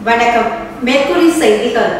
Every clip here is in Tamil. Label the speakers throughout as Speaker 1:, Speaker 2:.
Speaker 1: வணக்கம் மேற்குறி செய்திகள்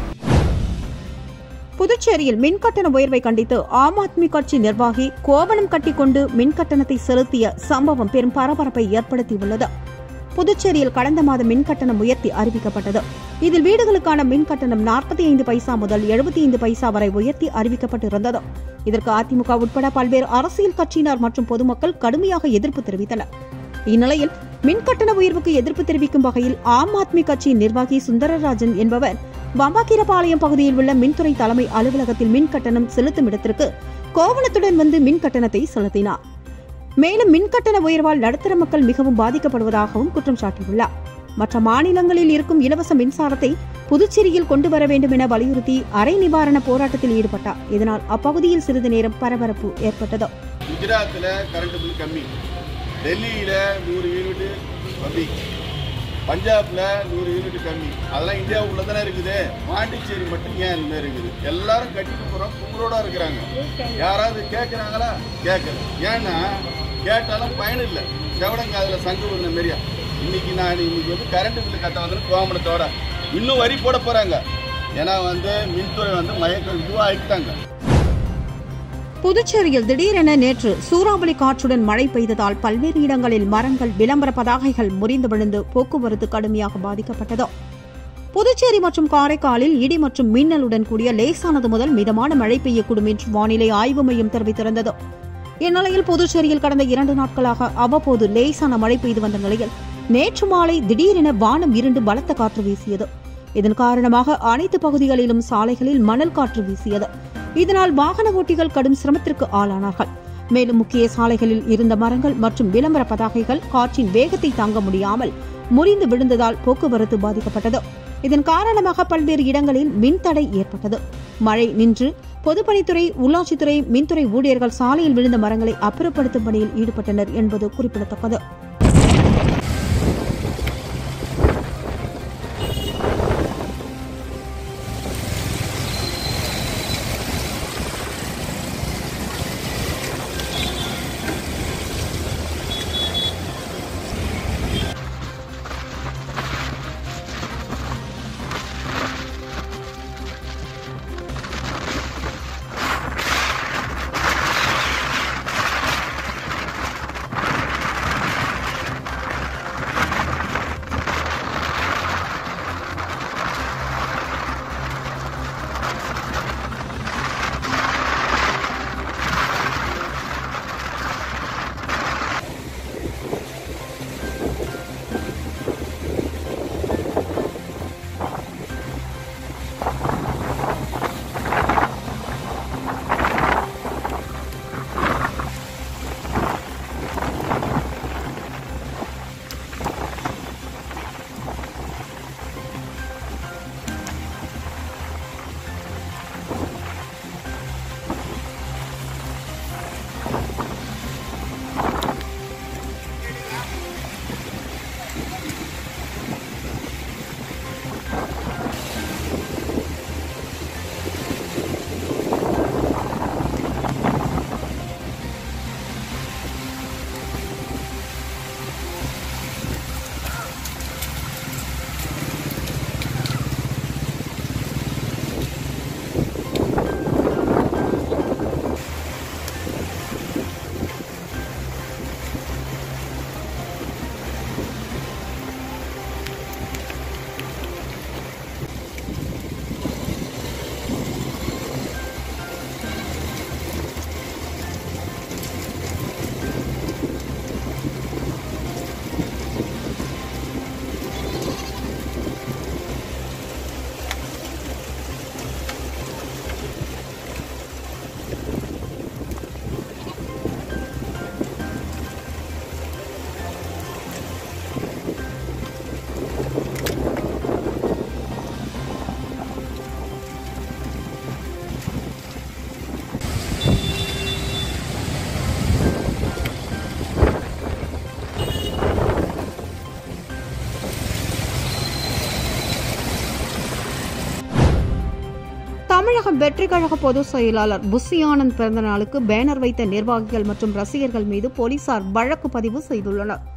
Speaker 2: புதுச்சேரியில் மின் கட்டண உயர்வை கண்டித்து ஆம் ஆத்மி கட்சி நிர்வாகி கோவணம் கட்டிக்கொண்டு மின் கட்டணத்தை செலுத்திய சம்பவம் பெரும் பரபரப்பை ஏற்படுத்தியுள்ளது புதுச்சேரியில் கடந்த மாதம் மின் கட்டணம் உயர்த்தி அறிவிக்கப்பட்டது இதில் வீடுகளுக்கான மின் கட்டணம் நாற்பத்தி ஐந்து பைசா முதல் எழுபத்தி ஐந்து பைசா வரை உயர்த்தி அறிவிக்கப்பட்டிருந்தது இதற்கு அதிமுக உட்பட பல்வேறு அரசியல் கட்சியினர் மற்றும் பொதுமக்கள் கடுமையாக எதிர்ப்பு தெரிவித்தனர் இந்நிலையில் மின் கட்டண உயர்வுக்கு எதிர்ப்பு தெரிவிக்கும் வகையில் ஆம் ஆத்மி கட்சியின் நிர்வாகி சுந்தரராஜன் என்பவர் வம்பாக்கீரபாளையம் பகுதியில் உள்ள மின்துறை தலைமை அலுவலகத்தில் மின் கட்டணம் செலுத்தும் இடத்திற்கு கோவணத்துடன் வந்து மின் கட்டணத்தை செலுத்தினார் மேலும் மின் கட்டண உயர்வால் நடுத்தர மக்கள் மிகவும் பாதிக்கப்படுவதாகவும் குற்றம் சாட்டியுள்ளார் மற்ற மாநிலங்களில் இருக்கும் இலவச மின்சாரத்தை புதுச்சேரியில் கொண்டு வர வேண்டும் என வலியுறுத்தி அரை நிவாரண போராட்டத்தில் ஈடுபட்டார் இதனால் அப்பகுதியில் சிறிது நேரம் பரபரப்பு ஏற்பட்டது
Speaker 3: குஜராத்தில் கரண்ட் பில் கம்மி டெல்லியில் நூறு யூனிட் கம்மி பஞ்சாப்ல நூறு யூனிட் கம்மி அதெல்லாம் இந்தியாவுக்குள்ள தானே இருக்குது பாண்டிச்சேரி மட்டும் ஏன் இந்த மாதிரி இருக்குது எல்லாரும் கட்டிட்டு போகிறோம் கும்பலோட இருக்கிறாங்க யாராவது கேட்குறாங்களா கேட்கல ஏன்னா கேட்டாலும் பயன் இல்லை செவடங்காதில் சங்கு வந்த மாரியா இன்னைக்கு நான் இன்னைக்கு வந்து கரண்ட் பில் கட்ட வந்து கோமணத்தோட இன்னும் வரி போட போகிறாங்க ஏன்னா வந்து மின்துறை வந்து மயக்கம் இதுவாக ஆகிட்டாங்க
Speaker 2: புதுச்சேரியில் திடீரென நேற்று சூறாவளி காற்றுடன் மழை பெய்ததால் பல்வேறு இடங்களில் மரங்கள் விளம்பர பதாகைகள் முறிந்து விழுந்து போக்குவரத்து கடுமையாக பாதிக்கப்பட்டது புதுச்சேரி மற்றும் காரைக்காலில் இடி மற்றும் மின்னலுடன் கூடிய லேசானது முதல் மிதமான மழை பெய்யக்கூடும் என்று வானிலை ஆய்வு மையம் தெரிவித்திருந்தது இந்நிலையில் புதுச்சேரியில் கடந்த இரண்டு நாட்களாக அவ்வப்போது லேசான மழை பெய்து வந்த நிலையில் நேற்று மாலை திடீரென வானம் இருண்டு பலத்த காற்று வீசியது இதன் காரணமாக அனைத்து பகுதிகளிலும் சாலைகளில் மணல் காற்று வீசியது இதனால் வாகன ஓட்டிகள் கடும் சிரமத்திற்கு ஆளானார்கள் மேலும் முக்கிய சாலைகளில் இருந்த மரங்கள் மற்றும் விளம்பர பதாகைகள் காற்றின் வேகத்தை தாங்க முடியாமல் முறிந்து விழுந்ததால் போக்குவரத்து பாதிக்கப்பட்டது இதன் காரணமாக பல்வேறு இடங்களில் மின்தடை ஏற்பட்டது மழை நின்று பொதுப்பணித்துறை உள்ளாட்சித்துறை மின்துறை ஊழியர்கள் சாலையில் விழுந்த மரங்களை அப்புறப்படுத்தும் பணியில் ஈடுபட்டனர் என்பது குறிப்பிடத்தக்கது தமிழக வெற்றிக் கழக பொதுச் செயலாளர் புஷி ஆனந்த் பிறந்த நாளுக்கு பேனர் வைத்த நிர்வாகிகள் மற்றும் ரசிகர்கள் மீது போலீசார் வழக்கு பதிவு செய்துள்ளனர்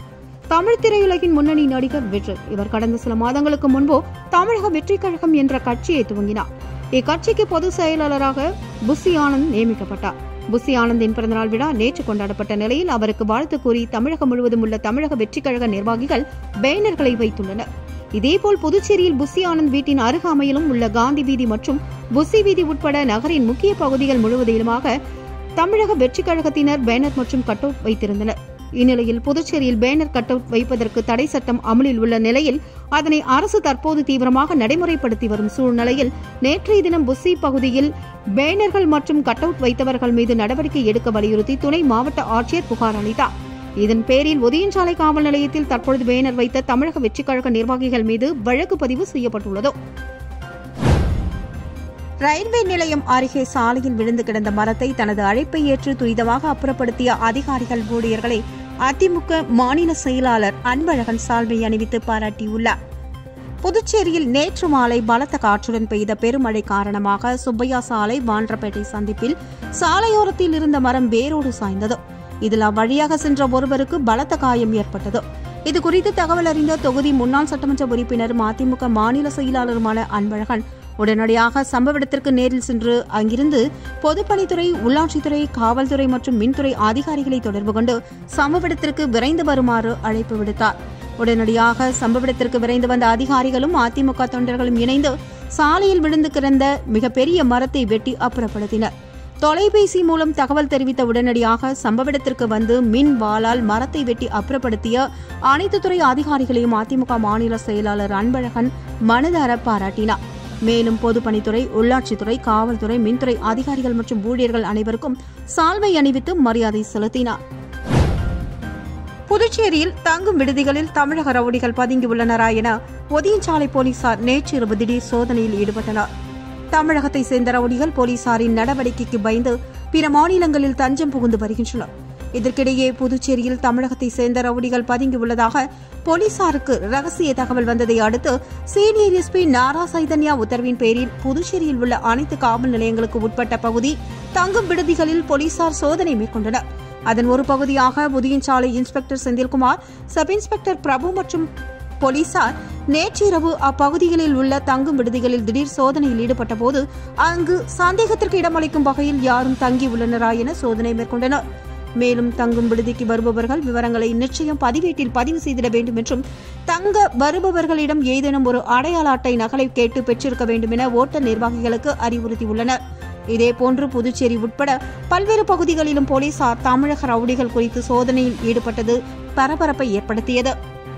Speaker 2: தமிழ் திரையுலகின் முன்னணி நடிகர் விஜய் இவர் கடந்த சில மாதங்களுக்கு முன்பு தமிழக வெற்றிக் கழகம் என்ற கட்சியை துவங்கினார் இக்கட்சிக்கு பொதுச் செயலாளராக புசி ஆனந்த் நியமிக்கப்பட்டார் புசி ஆனந்தின் பிறந்தநாள் விழா நேற்று கொண்டாடப்பட்ட நிலையில் அவருக்கு வாழ்த்து கூறி தமிழகம் முழுவதும் உள்ள தமிழக வெற்றிக் கழக நிர்வாகிகள் பேனர்களை வைத்துள்ளனர் இதேபோல் புதுச்சேரியில் புசி ஆனந்த் வீட்டின் அருகாமையிலும் உள்ள காந்தி வீதி மற்றும் புசி வீதி உட்பட நகரின் முக்கிய பகுதிகள் முழுவதிலுமாக தமிழக வெற்றிக் கழகத்தினர் பேனர் மற்றும் கட் அவுட் வைத்திருந்தனர் இந்நிலையில் புதுச்சேரியில் பேனர் கட் அவுட் வைப்பதற்கு தடை சட்டம் அமலில் உள்ள நிலையில் அதனை அரசு தற்போது தீவிரமாக நடைமுறைப்படுத்தி வரும் சூழ்நிலையில் நேற்றைய தினம் புஸ்ஸி பகுதியில் பேனர்கள் மற்றும் கட் அவுட் வைத்தவர்கள் மீது நடவடிக்கை எடுக்க வலியுறுத்தி துணை மாவட்ட ஆட்சியர் புகார் அளித்தார் இதன் பேரில் ஒதியஞ்சாலை காவல் நிலையத்தில் தற்பொழுது பேனர் வைத்த தமிழக வெற்றிக் கழக நிர்வாகிகள் மீது வழக்கு பதிவு செய்யப்பட்டுள்ளது ரயில்வே நிலையம் அருகே சாலையில் விழுந்து கிடந்த மரத்தை தனது அழைப்பை ஏற்று துரிதமாக அப்புறப்படுத்திய அதிகாரிகள் ஊழியர்களை அதிமுக மாநில செயலாளர் அன்பழகன் சால்வை அணிவித்து பாராட்டியுள்ளார் புதுச்சேரியில் நேற்று மாலை பலத்த காற்றுடன் பெய்த பெருமழை காரணமாக சுப்பையா சாலை வான்றப்பேட்டை சந்திப்பில் சாலையோரத்தில் இருந்த மரம் வேரோடு சாய்ந்தது இதில் அவ்வழியாக சென்ற ஒருவருக்கு பலத்த காயம் ஏற்பட்டது இதுகுறித்து தகவல் அறிந்த தொகுதி முன்னாள் சட்டமன்ற உறுப்பினரும் அதிமுக மாநில செயலாளருமான அன்பழகன் உடனடியாக சம்பவ இடத்திற்கு நேரில் சென்று அங்கிருந்து பொதுப்பணித்துறை உள்ளாட்சித்துறை காவல்துறை மற்றும் மின்துறை அதிகாரிகளை தொடர்பு கொண்டு சம்பவ இடத்திற்கு விரைந்து வருமாறு அழைப்பு விடுத்தார் உடனடியாக சம்பவ இடத்திற்கு விரைந்து வந்த அதிகாரிகளும் அதிமுக தொண்டர்களும் இணைந்து சாலையில் விழுந்து கிடந்த மிகப்பெரிய மரத்தை வெட்டி அப்புறப்படுத்தினர் தொலைபேசி மூலம் தகவல் தெரிவித்த உடனடியாக சம்பவ இடத்திற்கு வந்து மின் வாளால் மரத்தை வெட்டி அப்புறப்படுத்திய அனைத்து துறை அதிகாரிகளையும் அதிமுக மாநில செயலாளர் அன்பழகன் மனதார பாராட்டினார் மேலும் பொதுப்பணித்துறை உள்ளாட்சித்துறை காவல்துறை மின்துறை அதிகாரிகள் மற்றும் ஊழியர்கள் அனைவருக்கும் சால்வை அணிவித்து மரியாதை செலுத்தினார் புதுச்சேரியில் தங்கும் விடுதிகளில் தமிழக ரவுடிகள் பதுங்கியுள்ளனரா என ஒதியஞ்சாலை போலீசார் நேற்று இரவு திடீர் சோதனையில் ஈடுபட்டனர் தமிழகத்தை சேர்ந்த ரவுடிகள் போலீசாரின் நடவடிக்கைக்கு பயந்து பிற மாநிலங்களில் தஞ்சம் புகுந்து வருகின்றனர் இதற்கிடையே புதுச்சேரியில் தமிழகத்தை சேர்ந்த ரவுடிகள் பதுங்கியுள்ளதாக போலீசாருக்கு ரகசிய தகவல் வந்ததை அடுத்து சீனியர் எஸ்பி நாரா சைதன்யா உத்தரவின் பேரில் புதுச்சேரியில் உள்ள அனைத்து காவல் நிலையங்களுக்கு உட்பட்ட பகுதி தங்கும் விடுதிகளில் போலீசார் சோதனை மேற்கொண்டனர் அதன் ஒரு பகுதியாக புதியஞ்சாலை inspector Senthilkumar sub inspector Prabhu மற்றும் போலீசார் நேற்றிரவு அப்பகுதிகளில் உள்ள தங்கும் விடுதிகளில் திடீர் சோதனையில் ஈடுபட்ட போது அங்கு சந்தேகத்திற்கு இடமளிக்கும் வகையில் யாரும் தங்கியுள்ளனரா என சோதனை மேற்கொண்டனர் மேலும் தங்கும் விடுதிக்கு வருபவர்கள் விவரங்களை நிச்சயம் பதிவேட்டில் பதிவு செய்திட வேண்டும் என்றும் தங்க வருபவர்களிடம் ஏதேனும் ஒரு அடையாள அட்டை நகலை கேட்டு பெற்றிருக்க வேண்டும் என ஓட்டல் நிர்வாகிகளுக்கு அறிவுறுத்தியுள்ளனர் இதேபோன்று புதுச்சேரி உட்பட பல்வேறு பகுதிகளிலும் போலீசார் தமிழக ரவுடிகள் குறித்து சோதனையில் ஈடுபட்டது பரபரப்பை ஏற்படுத்தியது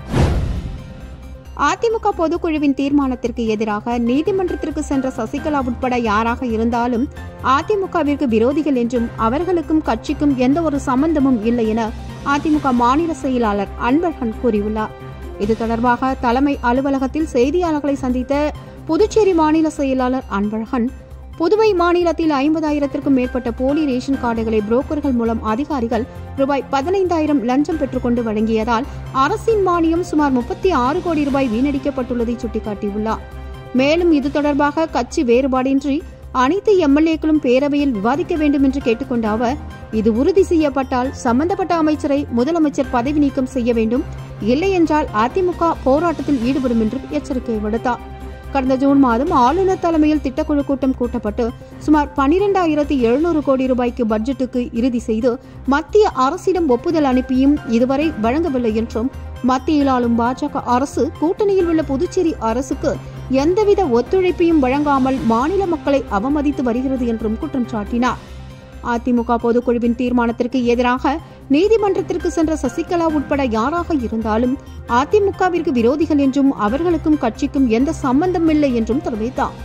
Speaker 2: அதிமுக பொதுக்குழுவின் தீர்மானத்திற்கு எதிராக நீதிமன்றத்திற்கு சென்ற சசிகலா உட்பட யாராக இருந்தாலும் அதிமுகவிற்கு விரோதிகள் என்றும் அவர்களுக்கும் கட்சிக்கும் எந்த ஒரு சம்பந்தமும் இல்லை என அதிமுக மாநில செயலாளர் அன்பழகன் கூறியுள்ளார் இது தொடர்பாக தலைமை அலுவலகத்தில் செய்தியாளர்களை சந்தித்த புதுச்சேரி மாநில செயலாளர் அன்பழகன் புதுவை மாநிலத்தில் ஐம்பதாயிரத்திற்கும் மேற்பட்ட போலி ரேஷன் கார்டுகளை புரோக்கர்கள் மூலம் அதிகாரிகள் ரூபாய் பதினைந்தாயிரம் லஞ்சம் பெற்றுக்கொண்டு வழங்கியதால் அரசின் மானியம் சுமார் முப்பத்தி ஆறு கோடி ரூபாய் வீணடிக்கப்பட்டுள்ளதை சுட்டிக்காட்டியுள்ளார் மேலும் இது தொடர்பாக கட்சி வேறுபாடின்றி அனைத்து எம்எல்ஏக்களும் பேரவையில் விவாதிக்க வேண்டும் என்று கேட்டுக்கொண்ட அவர் இது உறுதி செய்யப்பட்டால் சம்பந்தப்பட்ட அமைச்சரை முதலமைச்சர் பதவி நீக்கம் செய்ய வேண்டும் இல்லையென்றால் அதிமுக போராட்டத்தில் ஈடுபடும் என்றும் எச்சரிக்கை விடுத்தார் கடந்த ஜூன் மாதம் ஆளுநர் தலைமையில் திட்டக்குழு கூட்டம் கூட்டப்பட்டு சுமார் பனிரெண்டாயிரத்தி எழுநூறு கோடி ரூபாய்க்கு பட்ஜெட்டுக்கு இறுதி செய்து மத்திய அரசிடம் ஒப்புதல் அனுப்பியும் இதுவரை வழங்கவில்லை என்றும் மத்தியில் ஆளும் பாஜக அரசு கூட்டணியில் உள்ள புதுச்சேரி அரசுக்கு எந்தவித ஒத்துழைப்பையும் வழங்காமல் மாநில மக்களை அவமதித்து வருகிறது என்றும் குற்றம் சாட்டினார் அதிமுக பொதுக்குழுவின் தீர்மானத்திற்கு எதிராக நீதிமன்றத்திற்கு சென்ற சசிகலா உட்பட யாராக இருந்தாலும் அதிமுகவிற்கு விரோதிகள் என்றும் அவர்களுக்கும் கட்சிக்கும் எந்த சம்பந்தமில்லை என்றும் தெரிவித்தார்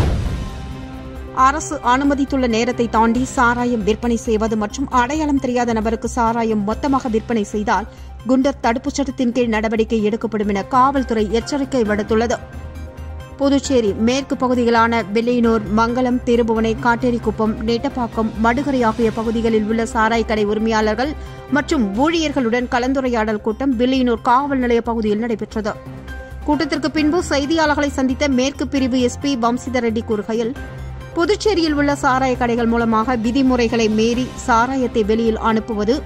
Speaker 2: அரசு அனுமதித்துள்ள நேரத்தை தாண்டி சாராயம் விற்பனை செய்வது மற்றும் அடையாளம் தெரியாத நபருக்கு சாராயம் மொத்தமாக விற்பனை செய்தால் குண்டர் தடுப்புச் சட்டத்தின் கீழ் நடவடிக்கை எடுக்கப்படும் என காவல்துறை எச்சரிக்கை விடுத்துள்ளது புதுச்சேரி மேற்கு பகுதிகளான வெள்ளையனூர் மங்கலம் திருபுவனை காட்டேரிக்குப்பம் நெட்டப்பாக்கம் மடுகரை ஆகிய பகுதிகளில் உள்ள சாராய் கடை உரிமையாளர்கள் மற்றும் ஊழியர்களுடன் கலந்துரையாடல் கூட்டம் வெள்ளையனூர் காவல் நிலைய பகுதியில் நடைபெற்றது கூட்டத்திற்கு பின்பு செய்தியாளர்களை சந்தித்த மேற்கு பிரிவு எஸ்பி வம்சிதர் ரெட்டி கூறுகையில் புதுச்சேரியில் உள்ள சாராய கடைகள் மூலமாக விதிமுறைகளை மீறி சாராயத்தை வெளியில் அனுப்புவது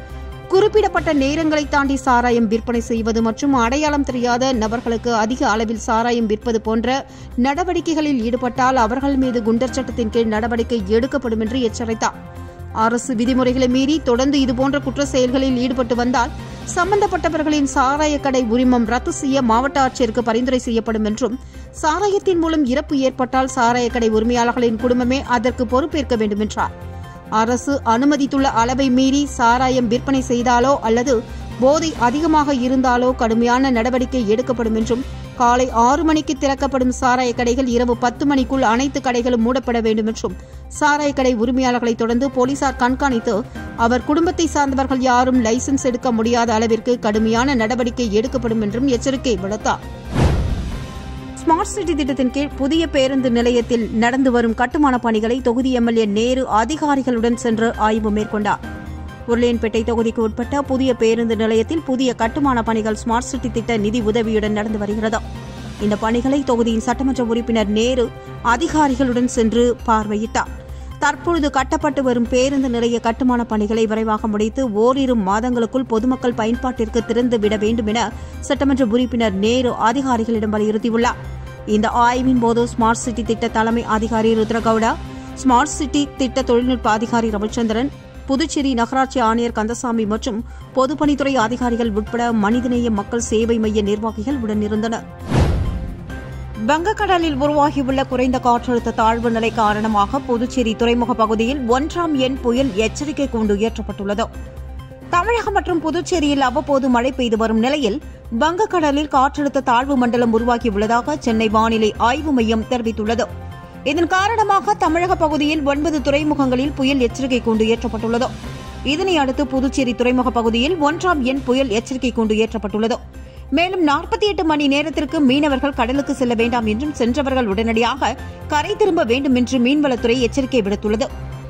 Speaker 2: குறிப்பிடப்பட்ட நேரங்களை தாண்டி சாராயம் விற்பனை செய்வது மற்றும் அடையாளம் தெரியாத நபர்களுக்கு அதிக அளவில் சாராயம் விற்பது போன்ற நடவடிக்கைகளில் ஈடுபட்டால் அவர்கள் மீது குண்டர் சட்டத்தின் கீழ் நடவடிக்கை எடுக்கப்படும் என்று எச்சரித்தார் அரசு விதிமுறைகளை மீறி தொடர்ந்து இதுபோன்ற குற்ற செயல்களில் ஈடுபட்டு வந்தால் சம்பந்தப்பட்டவர்களின் சாராய கடை உரிமம் ரத்து செய்ய மாவட்ட ஆட்சியருக்கு பரிந்துரை செய்யப்படும் என்றும் சாராயத்தின் மூலம் இறப்பு ஏற்பட்டால் சாராய கடை உரிமையாளர்களின் குடும்பமே அதற்கு பொறுப்பேற்க வேண்டும் என்றார் அரசு அனுமதித்துள்ள அளவை மீறி சாராயம் விற்பனை செய்தாலோ அல்லது போதை அதிகமாக இருந்தாலோ கடுமையான நடவடிக்கை எடுக்கப்படும் என்றும் காலை ஆறு மணிக்கு திறக்கப்படும் சாராய கடைகள் இரவு பத்து மணிக்குள் அனைத்து கடைகளும் மூடப்பட வேண்டும் என்றும் சாராய கடை உரிமையாளர்களை தொடர்ந்து போலீசார் கண்காணித்து அவர் குடும்பத்தை சார்ந்தவர்கள் யாரும் லைசென்ஸ் எடுக்க முடியாத அளவிற்கு கடுமையான நடவடிக்கை எடுக்கப்படும் என்றும் எச்சரிக்கை விடுத்தார் ஸ்மார்ட் சிட்டி திட்டத்தின் கீழ் புதிய பேருந்து நிலையத்தில் நடந்து வரும் கட்டுமான பணிகளை தொகுதி எம்எல்ஏ நேரு அதிகாரிகளுடன் சென்று ஆய்வு மேற்கொண்டார் உருளையன்பேட்டை தொகுதிக்கு உட்பட்ட புதிய பேருந்து நிலையத்தில் புதிய கட்டுமான பணிகள் ஸ்மார்ட் சிட்டி திட்ட நிதி உதவியுடன் நடந்து வருகிறது இந்த பணிகளை தொகுதியின் சட்டமன்ற உறுப்பினர் நேரு அதிகாரிகளுடன் சென்று பார்வையிட்டார் தற்பொழுது கட்டப்பட்டு வரும் பேருந்து நிலைய கட்டுமான பணிகளை விரைவாக முடித்து ஓரிரு மாதங்களுக்குள் பொதுமக்கள் பயன்பாட்டிற்கு திறந்து விட வேண்டும் என சட்டமன்ற உறுப்பினர் நேரு அதிகாரிகளிடம் வலியுறுத்தியுள்ளார் இந்த ஆய்வின் போது ஸ்மார்ட் சிட்டி திட்ட தலைமை அதிகாரி ருத்ரகவுடா ஸ்மார்ட் சிட்டி திட்ட தொழில்நுட்ப அதிகாரி ரவிச்சந்திரன் புதுச்சேரி நகராட்சி ஆணையர் கந்தசாமி மற்றும் பொதுப்பணித்துறை அதிகாரிகள் உட்பட மனிதநேய மக்கள் சேவை மைய நிர்வாகிகள் உடனிருந்தனர் வங்கக்கடலில் உருவாகியுள்ள குறைந்த காற்றழுத்த தாழ்வு நிலை காரணமாக புதுச்சேரி துறைமுக பகுதியில் ஒன்றாம் எண் புயல் எச்சரிக்கை கூண்டு உயர்த்தப்பட்டுள்ளது தமிழகம் மற்றும் புதுச்சேரியில் அவ்வப்போது மழை பெய்து வரும் நிலையில் வங்கக்கடலில் காற்றழுத்த தாழ்வு மண்டலம் உருவாகியுள்ளதாக சென்னை வானிலை ஆய்வு மையம் தெரிவித்துள்ளது இதன் காரணமாக தமிழக பகுதியில் ஒன்பது துறைமுகங்களில் புயல் எச்சரிக்கை கூண்டு ஏற்றப்பட்டுள்ளது இதனை அடுத்து புதுச்சேரி துறைமுக பகுதியில் ஒன்றாம் எண் புயல் எச்சரிக்கை கூண்டு ஏற்றப்பட்டுள்ளது மேலும் நாற்பத்தி எட்டு மணி நேரத்திற்கு மீனவர்கள் கடலுக்கு செல்ல வேண்டாம் என்றும் சென்றவர்கள் உடனடியாக கரை திரும்ப வேண்டும் என்று மீன்வளத்துறை எச்சரிக்கை விடுத்துள்ளது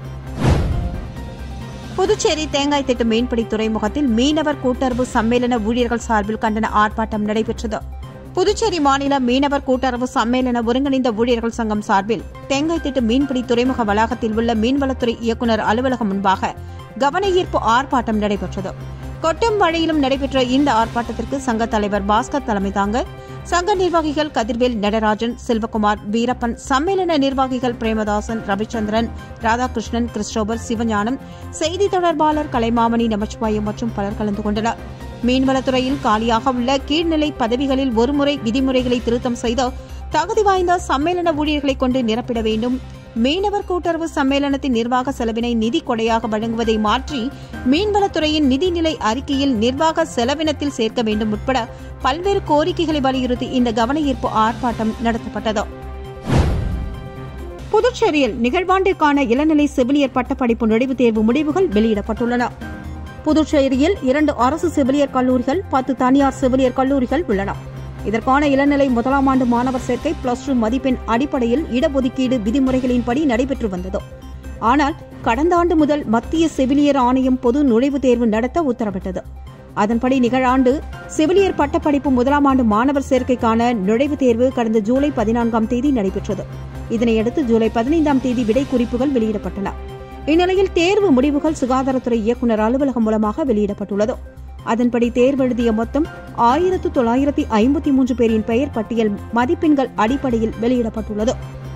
Speaker 2: புதுச்சேரி தேங்காய் திட்டு மீன்பிடி துறைமுகத்தில் மீனவர் கூட்டுறவு சம்மேளன ஊழியர்கள் சார்பில் கண்டன ஆர்ப்பாட்டம் நடைபெற்றது புதுச்சேரி மாநில மீனவர் கூட்டுறவு சம்மேளன ஒருங்கிணைந்த ஊழியர்கள் சங்கம் சார்பில் தேங்காய் திட்டு மீன்பிடி துறைமுக வளாகத்தில் உள்ள மீன்வளத்துறை இயக்குநர் அலுவலகம் முன்பாக கவன ஈர்ப்பு ஆர்ப்பாட்டம் நடைபெற்றது கொட்டும் மழையிலும் நடைபெற்ற இந்த ஆர்ப்பாட்டத்திற்கு சங்க தலைவர் பாஸ்கர் தலைமை தாங்க சங்க நிர்வாகிகள் கதிர்வேல் நடராஜன் செல்வகுமார் வீரப்பன் சம்மேளன நிர்வாகிகள் பிரேமதாசன் ரவிச்சந்திரன் ராதாகிருஷ்ணன் கிறிஸ்டோபர் சிவஞானம் செய்தி தொடர்பாளர் கலைமாமணி நமச்சிவாயம் மற்றும் பலர் கலந்து கொண்டனர் மீன்வளத்துறையில் காலியாக உள்ள கீழ்நிலை பதவிகளில் ஒருமுறை விதிமுறைகளை திருத்தம் செய்து தகுதி வாய்ந்த சம்மேளன ஊழியர்களை கொண்டு நிரப்பிட வேண்டும் மீனவர் கூட்டுறவு சம்மேளனத்தின் நிர்வாக செலவினை நிதி கொடையாக வழங்குவதை மாற்றி மீன்வளத்துறையின் நிதிநிலை அறிக்கையில் நிர்வாக செலவினத்தில் சேர்க்க வேண்டும் உட்பட பல்வேறு கோரிக்கைகளை வலியுறுத்தி இந்த கவன ஈர்ப்பு ஆர்ப்பாட்டம் நடத்தப்பட்டது புதுச்சேரியில் நிகழ்வாண்டிற்கான இளநிலை செவிலியர் பட்டப்படிப்பு நுழைவுத் தேர்வு முடிவுகள் வெளியிடப்பட்டுள்ளன புதுச்சேரியில் இரண்டு அரசு செவிலியர் கல்லூரிகள் பத்து தனியார் செவிலியர் கல்லூரிகள் உள்ளன இதற்கான இளநிலை முதலாம் ஆண்டு மாணவர் சேர்க்கை பிளஸ் டூ மதிப்பெண் அடிப்படையில் இடஒதுக்கீடு விதிமுறைகளின்படி நடைபெற்று வந்தது ஆனால் கடந்த ஆண்டு முதல் மத்திய செவிலியர் ஆணையம் பொது நுழைவுத் தேர்வு நடத்த உத்தரவிட்டது அதன்படி நிகழாண்டு செவிலியர் பட்டப்படிப்பு முதலாம் ஆண்டு மாணவர் சேர்க்கைக்கான நுழைவுத் தேர்வு கடந்த ஜூலை பதினான்காம் தேதி நடைபெற்றது இதனையடுத்து ஜூலை பதினைந்தாம் தேதி விடை குறிப்புகள் வெளியிடப்பட்டன இந்நிலையில் தேர்வு முடிவுகள் சுகாதாரத்துறை இயக்குநர் அலுவலகம் மூலமாக வெளியிடப்பட்டுள்ளது அதன்படி தேர்வெழுதிய மொத்தம் ஆயிரத்து தொள்ளாயிரத்தி ஐம்பத்தி மூன்று பேரின் பெயர் பட்டியல் மதிப்பெண்கள் அடிப்படையில் வெளியிடப்பட்டுள்ளது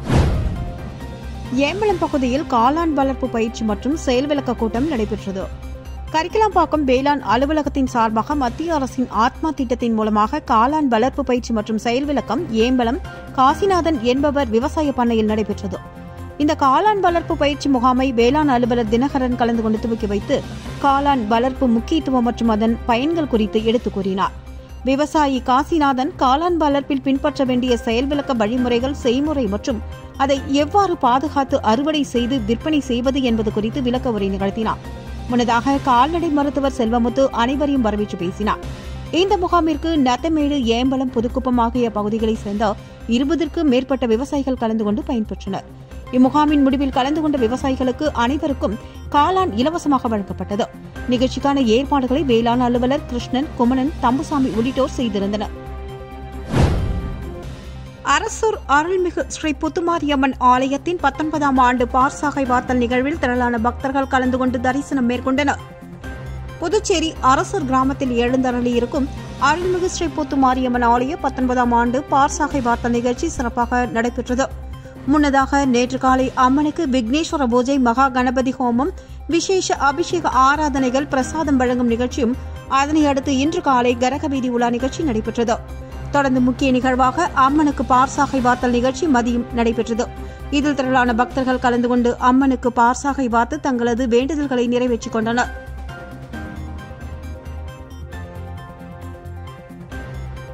Speaker 2: ஏம்பலம் பகுதியில் காளான் வளர்ப்பு பயிற்சி மற்றும் செயல் விளக்க கூட்டம் நடைபெற்றது கரிக்கலாம்பாக்கம் வேளாண் அலுவலகத்தின் சார்பாக மத்திய அரசின் ஆத்மா திட்டத்தின் மூலமாக காளான் வளர்ப்பு பயிற்சி மற்றும் செயல் விளக்கம் ஏம்பலம் காசிநாதன் என்பவர் விவசாய பண்ணையில் நடைபெற்றது இந்த காளான் வளர்ப்பு பயிற்சி முகாமை வேளாண் அலுவலர் தினகரன் கலந்து கொண்டு துவக்கி வைத்து காளான் வளர்ப்பு முக்கியத்துவம் மற்றும் அதன் பயன்கள் குறித்து எடுத்துக் கூறினார் விவசாயி காசிநாதன் காளான் வளர்ப்பில் பின்பற்ற வேண்டிய செயல் விளக்க வழிமுறைகள் செய்முறை மற்றும் அதை எவ்வாறு பாதுகாத்து அறுவடை செய்து விற்பனை செய்வது என்பது குறித்து விளக்க உரை நிகழ்த்தினார் முன்னதாக கால்நடை மருத்துவர் செல்வமுத்து அனைவரையும் வரவேற்று பேசினார் இந்த முகாமிற்கு நத்தமேடு ஏம்பலம் புதுக்குப்பம் ஆகிய பகுதிகளைச் சேர்ந்த இருபதற்கும் மேற்பட்ட விவசாயிகள் கலந்து கொண்டு பயன்பெற்றனர் இம்முகாமின் முடிவில் கலந்து கொண்ட விவசாயிகளுக்கு அனைவருக்கும் காளான் இலவசமாக வழங்கப்பட்டது நிகழ்ச்சிக்கான ஏற்பாடுகளை வேளாண் அலுவலர் கிருஷ்ணன் குமணன் தம்புசாமி உள்ளிட்டோர் செய்திருந்தனர் அரசூர் அருள்மிகு ஸ்ரீ புத்துமாரியம்மன் ஆலயத்தின் பத்தொன்பதாம் ஆண்டு பார்சாகை வார்த்தல் நிகழ்வில் திரளான பக்தர்கள் கலந்து கொண்டு தரிசனம் மேற்கொண்டனர் புதுச்சேரி அரசர் கிராமத்தில் எழுந்தருளி இருக்கும் அருள்மிகு ஸ்ரீ புத்து மாரியம்மன் ஆலய பத்தொன்பதாம் ஆண்டு பார்சாகை வார்த்த நிகழ்ச்சி சிறப்பாக நடைபெற்றது முன்னதாக நேற்று காலை அம்மனுக்கு விக்னேஸ்வர பூஜை மகா கணபதி ஹோமம் விசேஷ அபிஷேக ஆராதனைகள் பிரசாதம் வழங்கும் நிகழ்ச்சியும் அதனை அடுத்து இன்று காலை கரகவீதி உலா நிகழ்ச்சி நடைபெற்றது தொடர்ந்து முக்கிய நிகழ்வாக அம்மனுக்கு பார்சாகை வார்த்தல் நிகழ்ச்சி மதியம் நடைபெற்றது இதில் திரளான பக்தர்கள் கலந்து கொண்டு அம்மனுக்கு பார்சாகை வார்த்து தங்களது வேண்டுதல்களை நிறைவேற்றிக் கொண்டனர்